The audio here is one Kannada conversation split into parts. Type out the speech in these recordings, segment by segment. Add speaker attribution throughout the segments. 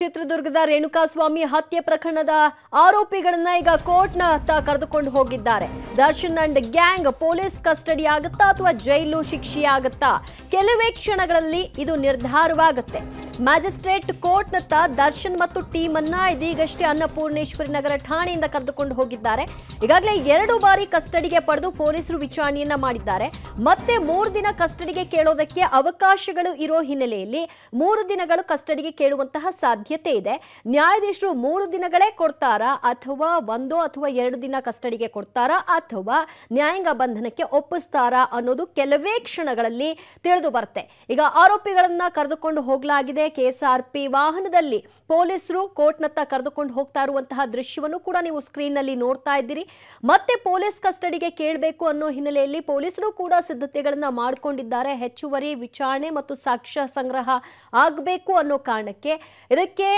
Speaker 1: ಚಿತ್ರದುರ್ಗದ ರೇಣುಕಾಸ್ವಾಮಿ ಹತ್ಯೆ ಪ್ರಕರಣದ ಆರೋಪಿಗಳನ್ನ ಈಗ ಕೋರ್ಟ್ನ ಹತ್ತ ಕರೆದುಕೊಂಡು ಹೋಗಿದ್ದಾರೆ Darshan and gang police custody ಆಗುತ್ತಾ ಅಥವಾ ಜೈಲು ಶಿಕ್ಷೆ ಆಗುತ್ತಾ ಕೆಲವೇ ಕ್ಷಣಗಳಲ್ಲಿ ಇದು ನಿರ್ಧಾರವಾಗುತ್ತೆ ಮ್ಯಾಜಿಸ್ಟ್ರೇಟ್ ಕೋರ್ಟ್ನತ್ತ ದರ್ಶನ್ ಮತ್ತು ಟೀಮ್ ಅನ್ನ ಇದೀಗಷ್ಟೇ ಅನ್ನಪೂರ್ಣೇಶ್ವರಿ ನಗರ ಠಾಣೆಯಿಂದ ಕರೆದುಕೊಂಡು ಹೋಗಿದ್ದಾರೆ ಈಗಾಗಲೇ ಎರಡು ಬಾರಿ ಕಸ್ಟಡಿಗೆ ಪಡೆದು ಪೊಲೀಸರು ವಿಚಾರಣೆಯನ್ನ ಮಾಡಿದ್ದಾರೆ ಮತ್ತೆ ಮೂರು ದಿನ ಕಸ್ಟಡಿಗೆ ಕೇಳೋದಕ್ಕೆ ಅವಕಾಶಗಳು ಇರೋ ಹಿನ್ನೆಲೆಯಲ್ಲಿ ಮೂರು ದಿನಗಳು ಕಸ್ಟಡಿಗೆ ಕೇಳುವಂತಹ ಸಾಧ್ಯತೆ ಇದೆ ನ್ಯಾಯಾಧೀಶರು ಮೂರು ದಿನಗಳೇ ಕೊಡ್ತಾರಾ ಅಥವಾ ಒಂದು ಅಥವಾ ಎರಡು ದಿನ ಕಸ್ಟಡಿಗೆ ಕೊಡ್ತಾರಾ ಅಥವಾ ನ್ಯಾಯಾಂಗ ಬಂಧನಕ್ಕೆ ಒಪ್ಪಿಸ್ತಾರಾ ಅನ್ನೋದು ಕೆಲವೇ ಕ್ಷಣಗಳಲ್ಲಿ ತಿಳಿದು ಬರುತ್ತೆ ಈಗ ಆರೋಪಿಗಳನ್ನ ಕರೆದುಕೊಂಡು ಹೋಗಲಾಗಿದೆ ಕೆಎಸ್ಆರ್ಪಿ ವಾಹನದಲ್ಲಿ ಪೊಲೀಸರು ಕೋರ್ಟ್ನತ್ತ ಕರೆದುಕೊಂಡು ಹೋಗ್ತಾ ಇರುವಂತಹ ದೃಶ್ಯವನ್ನು ಕೂಡ ನೀವು ಸ್ಕ್ರೀನ್ ನಲ್ಲಿ ನೋಡ್ತಾ ಇದ್ದೀರಿ ಮತ್ತೆ ಪೊಲೀಸ್ ಕಸ್ಟಡಿಗೆ ಕೇಳಬೇಕು ಅನ್ನೋ ಹಿನ್ನೆಲೆಯಲ್ಲಿ ಪೊಲೀಸರು ಕೂಡ ಸಿದ್ಧತೆಗಳನ್ನ ಮಾಡಿಕೊಂಡಿದ್ದಾರೆ ಹೆಚ್ಚುವರಿ ವಿಚಾರಣೆ ಮತ್ತು ಸಾಕ್ಷ್ಯ ಸಂಗ್ರಹ ಆಗಬೇಕು ಅನ್ನೋ ಕಾರಣಕ್ಕೆ ಇದಕ್ಕೆ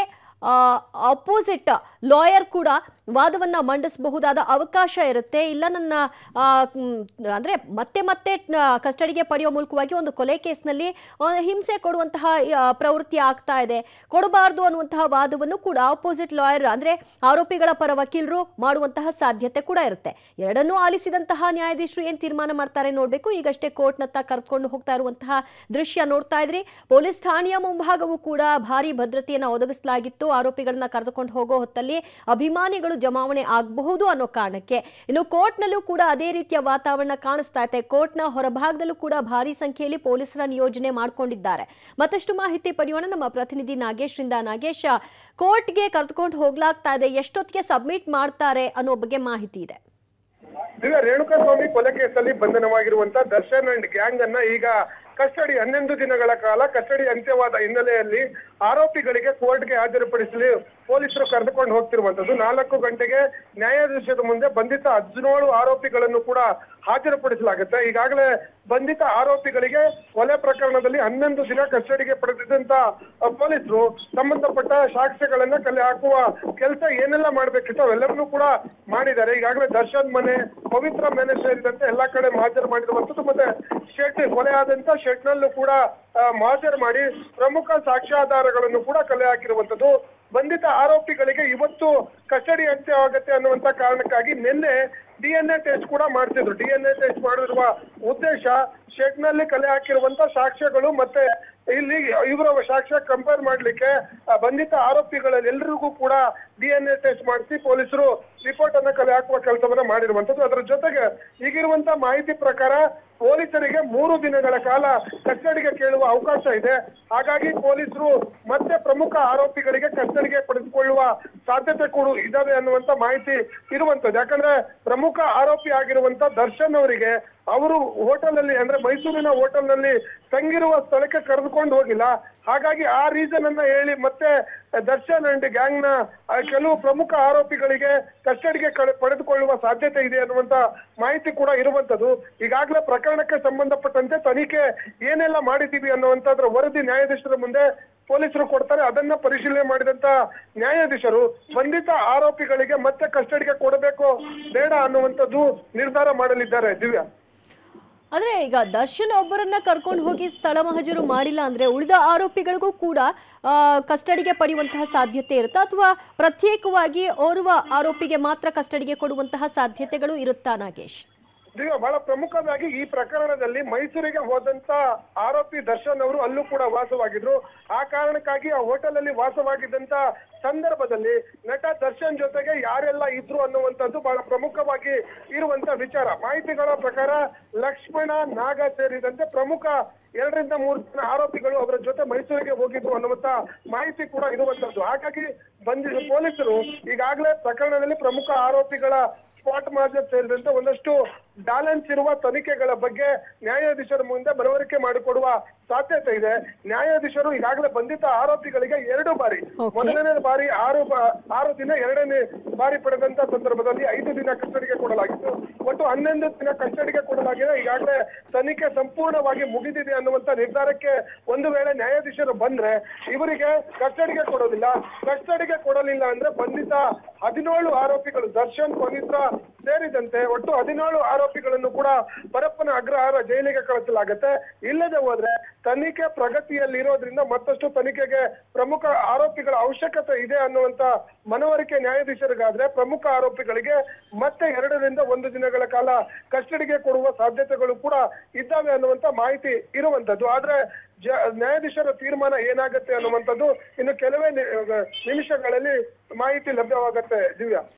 Speaker 1: ಅಪೋಸಿಟ್ ಲಾಯರ್ ಕೂಡ ವಾದವನ್ನ ಮಂಡಿಸಬಹುದಾದ ಅವಕಾಶ ಇರುತ್ತೆ ಇಲ್ಲ ನನ್ನ ಆ, ಮ್, ಅಂದ್ರೆ ಮತ್ತೆ ಮತ್ತೆ ಆ, ಕಸ್ಟಡಿಗೆ ಪಡೆಯುವ ಮೂಲಕವಾಗಿ ಒಂದು ಕೊಲೆ ಕೇಸ್ನಲ್ಲಿ ಆ, ಹಿಂಸೆ ಕೊಡುವಂತಹ ಆ, ಪ್ರವೃತ್ತಿ ಆಗ್ತಾ ಇದೆ ಕೊಡಬಾರ್ದು ಅನ್ನುವಂತಹ ವಾದವನ್ನು ಕೂಡ ಅಪೋಸಿಟ್ ಲಾಯರ್ ಅಂದ್ರೆ ಆರೋಪಿಗಳ ಪರ ವಕೀಲರು ಮಾಡುವಂತಹ ಸಾಧ್ಯತೆ ಕೂಡ ಇರುತ್ತೆ ಎರಡನ್ನೂ ಆಲಿಸಿದಂತಹ ನ್ಯಾಯಾಧೀಶರು ಏನ್ ತೀರ್ಮಾನ ಮಾಡ್ತಾರೆ ನೋಡ್ಬೇಕು ಈಗಷ್ಟೇ ಕೋರ್ಟ್ನತ್ತ ಕರ್ಕೊಂಡು ಹೋಗ್ತಾ ಇರುವಂತಹ ದೃಶ್ಯ ನೋಡ್ತಾ ಇದ್ರಿ ಪೊಲೀಸ್ ಠಾಣೆಯ ಮುಂಭಾಗವೂ ಕೂಡ ಭಾರಿ ಭದ್ರತೆಯನ್ನ ಒದಗಿಸಲಾಗಿತ್ತು ಆರೋಪಿಗಳನ್ನ ಕರೆದುಕೊಂಡು ಹೋಗೋ ಹೊತ್ತಲ್ಲಿ ಅಭಿಮಾನಿಗಳು ಜಮಾವಣೆ ಆಗಬಹುದು ಅನ್ನೋ ಕಾರಣಕ್ಕೆ ಇನ್ನು ಕೋರ್ಟ್ನಲ್ಲೂ ಕೂಡ ಅದೇ ರೀತಿಯ ವಾತಾವರಣ ಕಾಣಿಸ್ತಾ ಇದೆ ಕೋರ್ಟ್ನ ಹೊರಭಾಗದಲ್ಲೂ ಕೂಡ ಭಾರಿ ಸಂಖ್ಯೆಯಲ್ಲಿ ಪೊಲೀಸರ ನಿಯೋಜನೆ ಮಾಡಿಕೊಂಡಿದ್ದಾರೆ ಮತ್ತಷ್ಟು ಮಾಹಿತಿ ಪಡೆಯೋಣ ನಮ್ಮ ಪ್ರತಿನಿಧಿ ನಾಗೇಶ್ ರಿಂದ ನಾಗೇಶ್ ಕೋರ್ಟ್ಗೆ ಕರೆದುಕೊಂಡು ಹೋಗ್ಲಾಗ್ತಾ ಇದೆ ಎಷ್ಟೊತ್ತಿಗೆ ಸಬ್ಮಿಟ್ ಮಾಡ್ತಾರೆ ಅನ್ನೋ ಬಗ್ಗೆ ಮಾಹಿತಿ ಇದೆ
Speaker 2: ಈಗ ರೇಣುಕಾಸ್ವಾಮಿ ಕೊಲೆ ಕೇಸಲ್ಲಿ ಬಂಧನವಾಗಿರುವಂತ ದರ್ಶನ್ ಅಂಡ್ ಗ್ಯಾಂಗ್ ಅನ್ನ ಈಗ ಕಸ್ಟಡಿ ಹನ್ನೊಂದು ದಿನಗಳ ಕಾಲ ಕಸ್ಟಡಿ ಅಂತ್ಯವಾದ ಹಿನ್ನೆಲೆಯಲ್ಲಿ ಆರೋಪಿಗಳಿಗೆ ಕೋರ್ಟ್ಗೆ ಹಾಜರುಪಡಿಸಲು ಪೊಲೀಸರು ಕರೆದುಕೊಂಡು ಹೋಗ್ತಿರುವಂತದ್ದು ನಾಲ್ಕು ಗಂಟೆಗೆ ನ್ಯಾಯಾಧೀಶದ ಮುಂದೆ ಬಂಧಿತ ಹದಿನೇಳು ಆರೋಪಿಗಳನ್ನು ಕೂಡ ಹಾಜರುಪಡಿಸಲಾಗುತ್ತೆ ಈಗಾಗಲೇ ಬಂಧಿತ ಆರೋಪಿಗಳಿಗೆ ಕೊಲೆ ಪ್ರಕರಣದಲ್ಲಿ ಹನ್ನೊಂದು ದಿನ ಕಸ್ಟಡಿಗೆ ಪಡೆದಿದ್ದಂತ ಅಹ್, ಪೊಲೀಸರು ಸಂಬಂಧಪಟ್ಟ ಸಾಕ್ಷ್ಯಗಳನ್ನ ಕಲೆ ಹಾಕುವ ಕೆಲಸ ಏನೆಲ್ಲ ಮಾಡ್ಬೇಕಿತ್ತು ಅವೆಲ್ಲವನ್ನೂ ಕೂಡ ಮಾಡಿದ್ದಾರೆ ಈಗಾಗಲೇ ದರ್ಶನ್ ಮನೆ ಪವಿತ್ರ ಮನೆ ಸೇರಿದಂತೆ ಎಲ್ಲಾ ಕಡೆ ಹಾಜರು ಮಾಡಿರುವಂತದ್ದು ಮತ್ತೆ ಶೆಡ್ ಕೊಲೆ ಆದಂತ ಶೆಡ್ ನಲ್ಲೂ ಕೂಡ ಅಹ್, ಹಾಜರು ಮಾಡಿ ಪ್ರಮುಖ ಸಾಕ್ಷ್ಯಾಧಾರಗಳನ್ನು ಕೂಡ ಕಲೆ ಹಾಕಿರುವಂತದ್ದು ಬಂಧಿತ ಆರೋಪಿಗಳಿಗೆ ಇವತ್ತು ಕಸ್ಟಡಿ ಅಂತ್ಯ ಆಗುತ್ತೆ ಅನ್ನುವಂತ ಕಾರಣಕ್ಕಾಗಿ ನಿನ್ನೆ ಡಿಎನ್ಎ ಟೆಸ್ಟ್ ಕೂಡ ಮಾಡ್ತಿದ್ರು ಡಿಎನ್ಎ ಟೆಸ್ಟ್ ಮಾಡಿರುವ ಉದ್ದೇಶ ಶೆಡ್ ನಲ್ಲಿ ಕಲೆ ಹಾಕಿರುವಂತ ಸಾಕ್ಷ್ಯಗಳು ಮತ್ತೆ ಇಲ್ಲಿ ಇವರ ಸಾಕ್ಷ್ಯ ಕಂಪೇರ್ ಮಾಡ್ಲಿಕ್ಕೆ ಆ ಬಂಧಿತ ಆರೋಪಿಗಳಲ್ಲಿ ಎಲ್ಲರಿಗೂ ಕೂಡ ಡಿಎನ್ಎ ಟೆಸ್ಟ್ ಮಾಡಿಸಿ ಪೊಲೀಸರು ರಿಪೋರ್ಟ್ ಅನ್ನ ಕಲೆ ಹಾಕುವ ಕೆಲಸವನ್ನ ಮಾಡಿರುವಂತದ್ದು ಅದರ ಜೊತೆಗೆ ಈಗಿರುವಂತ ಮಾಹಿತಿ ಪ್ರಕಾರ ಪೊಲೀಸರಿಗೆ ಮೂರು ದಿನಗಳ ಕಾಲ ಕಸ್ಟಡಿಗೆ ಕೇಳುವ ಅವಕಾಶ ಇದೆ ಹಾಗಾಗಿ ಪೊಲೀಸರು ಮತ್ತೆ ಪ್ರಮುಖ ಆರೋಪಿಗಳಿಗೆ ಕಸ್ಟಡಿಗೆ ಪಡೆದುಕೊಳ್ಳುವ ಸಾಧ್ಯತೆ ಕೂಡ ಇದಾವೆ ಅನ್ನುವಂತ ಮಾಹಿತಿ ಇರುವಂತದ್ದು ಯಾಕಂದ್ರೆ ಪ್ರಮುಖ ಆರೋಪಿ ಆಗಿರುವಂತ ದರ್ಶನ್ ಅವರಿಗೆ ಅವರು ಹೋಟೆಲ್ ಅಲ್ಲಿ ಅಂದ್ರೆ ಮೈಸೂರಿನ ಹೋಟೆಲ್ ನಲ್ಲಿ ತಂಗಿರುವ ಸ್ಥಳಕ್ಕೆ ಕರೆದುಕೊಂಡು ಹೋಗಿಲ್ಲ ಹಾಗಾಗಿ ಆ ರೀಸನ್ ಅನ್ನ ಹೇಳಿ ಮತ್ತೆ ದರ್ಶನ್ ಅಂಡ್ ಗ್ಯಾಂಗ್ ನ ಆ, ಕೆಲವು ಪ್ರಮುಖ ಆರೋಪಿಗಳಿಗೆ ಕಸ್ಟಡಿಗೆ ಕಳೆ- ಪಡೆದುಕೊಳ್ಳುವ ಸಾಧ್ಯತೆ ಇದೆ ಅನ್ನುವಂತ ಮಾಹಿತಿ ಕೂಡ ಇರುವಂತದ್ದು ಈಗಾಗಲೇ ಪ್ರಕರಣಕ್ಕೆ ಸಂಬಂಧಪಟ್ಟಂತೆ ತನಿಖೆ ಏನೆಲ್ಲ ಮಾಡಿದೀವಿ ಅನ್ನುವಂತದ್ರ ವರದಿ ನ್ಯಾಯಾಧೀಶರ ಮುಂದೆ ಪೊಲೀಸರು ಕೊಡ್ತಾರೆ ಅದನ್ನ ಪರಿಶೀಲನೆ ಮಾಡಿದಂತ ನ್ಯಾಯಾಧೀಶರು ಬಂಧಿತ ಆರೋಪಿಗಳಿಗೆ ಮತ್ತೆ ಕಸ್ಟಡಿಗೆ ಕೊಡಬೇಕು ಬೇಡ ಅನ್ನುವಂಥದ್ದು ನಿರ್ಧಾರ ಮಾಡಲಿದ್ದಾರೆ ದಿವ್ಯಾ
Speaker 1: ಆದ್ರೆ ಈಗ ದರ್ಶನ್ ಒಬ್ಬರನ್ನ ಕರ್ಕೊಂಡು ಹೋಗಿ ಸ್ಥಳ ಮಹಜರು ಮಾಡಿಲ್ಲ ಅಂದ್ರೆ ಉಳಿದ ಆರೋಪಿಗಳಿಗೂ ಕೂಡ ಆ, ಕಸ್ಟಡಿಗೆ ಪಡೆಯುವಂತಹ ಸಾಧ್ಯತೆ ಇರುತ್ತಾ ಅಥವಾ ಪ್ರತ್ಯೇಕವಾಗಿ ಓರ್ವ ಆರೋಪಿಗೆ ಮಾತ್ರ ಕಸ್ಟಡಿಗೆ ಕೊಡುವಂತಹ ಸಾಧ್ಯತೆಗಳು ಇರುತ್ತಾ ನಾಗೇಶ್
Speaker 2: ದಿವ್ಯಾ ಬಹಳ ಪ್ರಮುಖವಾಗಿ ಈ ಪ್ರಕರಣದಲ್ಲಿ ಮೈಸೂರಿಗೆ ಹೋದಂತ ಆರೋಪಿ ದರ್ಶನ್ ಅವರು ಅಲ್ಲೂ ಕೂಡ ವಾಸವಾಗಿದ್ರು ಆ ಕಾರಣಕ್ಕಾಗಿ ಆ ಹೋಟೆಲ್ ಅಲ್ಲಿ ವಾಸವಾಗಿದ್ದಂತ ಸಂದರ್ಭದಲ್ಲಿ ನಟ ದರ್ಶನ್ ಜೊತೆಗೆ ಯಾರೆಲ್ಲ ಇದ್ರು ಅನ್ನುವಂಥದ್ದು ಬಹಳ ಪ್ರಮುಖವಾಗಿ ಇರುವಂತ ವಿಚಾರ ಮಾಹಿತಿಗಳ ಪ್ರಕಾರ ಲಕ್ಷ್ಮಣ ನಾಗ ಸೇರಿದಂತೆ ಪ್ರಮುಖ ಎರಡರಿಂದ ಮೂರು ಜನ ಆರೋಪಿಗಳು ಅವರ ಜೊತೆ ಮೈಸೂರಿಗೆ ಹೋಗಿದ್ರು ಅನ್ನುವಂತ ಮಾಹಿತಿ ಕೂಡ ಇರುವಂತದ್ದು ಹಾಗಾಗಿ ಬಂದಿ ಪೊಲೀಸರು ಈಗಾಗಲೇ ಪ್ರಕರಣದಲ್ಲಿ ಪ್ರಮುಖ ಆರೋಪಿಗಳ ಸ್ಪಾಟ್ ಮಾರ್ಜರ್ ಸೇರಿದಂತೆ ಒಂದಷ್ಟು ಬ್ಯಾಲೆನ್ಸ್ ಇರುವ ತನಿಖೆಗಳ ಬಗ್ಗೆ ನ್ಯಾಯಾಧೀಶರ ಮುಂದೆ ಮನವರಿಕೆ ಮಾಡಿಕೊಡುವ ಸಾಧ್ಯತೆ ಇದೆ ನ್ಯಾಯಾಧೀಶರು ಈಗಾಗಲೇ ಬಂಧಿತ ಆರೋಪಿಗಳಿಗೆ ಎರಡು ಬಾರಿ
Speaker 1: Okay.
Speaker 2: ಮೊದಲನೇ ಬಾರಿ ಆರು ಬ- ಆರು ದಿನ ಎರಡನೇ ಬಾರಿ ಪಡೆದಂತ ಸಂದರ್ಭದಲ್ಲಿ ಐದು ದಿನ ಕಸ್ಟಡಿಗೆ ಕೊಡಲಾಗಿತ್ತು ಒಟ್ಟು ಹನ್ನೊಂದು ದಿನ ಕಸ್ಟಡಿಗೆ ಕೊಡಲಾಗಿದೆ ಈಗಾಗಲೇ ತನಿಖೆ ಸಂಪೂರ್ಣವಾಗಿ ಮುಗಿದಿದೆ ಅನ್ನುವಂತ ನಿರ್ಧಾರಕ್ಕೆ ಒಂದು ವೇಳೆ ನ್ಯಾಯಾಧೀಶರು ಬಂದ್ರೆ ಇವರಿಗೆ ಕಸ್ಟಡಿಗೆ ಕೊಡೋದಿಲ್ಲ ಕಸ್ಟಡಿಗೆ ಕೊಡಲಿಲ್ಲ ಅಂದ್ರೆ ಬಂಧಿತ ಹದಿನೇಳು ಆರೋಪಿಗಳು ದರ್ಶನ್ ಪವಿತ್ರ ಸೇರಿದಂತೆ ಒಟ್ಟು ಹದಿನೇಳು ಆರೋಪಿಗಳನ್ನು ಕೂಡ ಪರಪ್ಪನ ಅಗ್ರಹಾರ ಜೈಲಿಗೆ ಕಳಿಸಲಾಗುತ್ತೆ ಇಲ್ಲದೆ ಹೋದ್ರೆ ತನಿಖೆ ಪ್ರಗತಿಯಲ್ಲಿ ಇರೋದ್ರಿಂದ ಮತ್ತಷ್ಟು ತನಿಖೆಗೆ ಪ್ರಮುಖ ಆರೋಪಿಗಳ ಅವಶ್ಯಕತೆ ಇದೆ ಅನ್ನುವಂತ ಮನವರಿಕೆ ನ್ಯಾಯಾಧೀಶರಿಗಾದ್ರೆ ಪ್ರಮುಖ ಆರೋಪಿಗಳಿಗೆ ಮತ್ತೆ ಎರಡರಿಂದ ಒಂದು ದಿನಗಳ ಕಾಲ ಕಸ್ಟಡಿಗೆ ಕೊಡುವ ಸಾಧ್ಯತೆಗಳು ಕೂಡ ಇದ್ದಾವೆ ಅನ್ನುವಂತ ಮಾಹಿತಿ ಇರುವಂತದ್ದು ಆದ್ರೆ ಜ ನ್ಯಾಯಾಧೀಶರ ತೀರ್ಮಾನ ಏನಾಗುತ್ತೆ ಅನ್ನುವಂಥದ್ದು ಇನ್ನು ಕೆಲವೇ ನಿ- ನಿಮಿಷಗಳಲ್ಲಿ ಮಾಹಿತಿ ಲಭ್ಯವಾಗುತ್ತೆ ದಿವ್ಯಾ